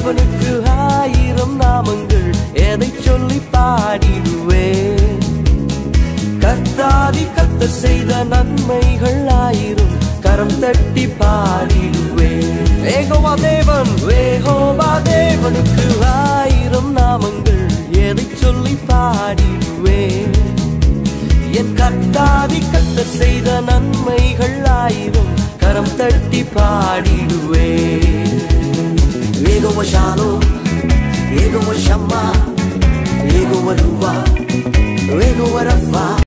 தேவனுக்கு ஆயிரம் நாமங்கள் எதை சொல்லி பாடிடுவேன் கர்த்தாதி கத்த செய்த நன்மைகள் ஆயிரம் கரம் தட்டி பாடிடுவேன் ஏகோவா தேவன் ஏகோவா தேவனுக்கு ஆயிரம் நாமங்கள் எதை சொல்லி பாடிடுவேன் என் கர்த்தாதி கத்த செய்த நன்மைகள் ஆயிரம் கரம் தட்டி பாடிடுவேன் ஏகோவ ஷாலோ ஏகோவ ஷம்மா ஏகோவ ருவா ஏகோவ ரஃபா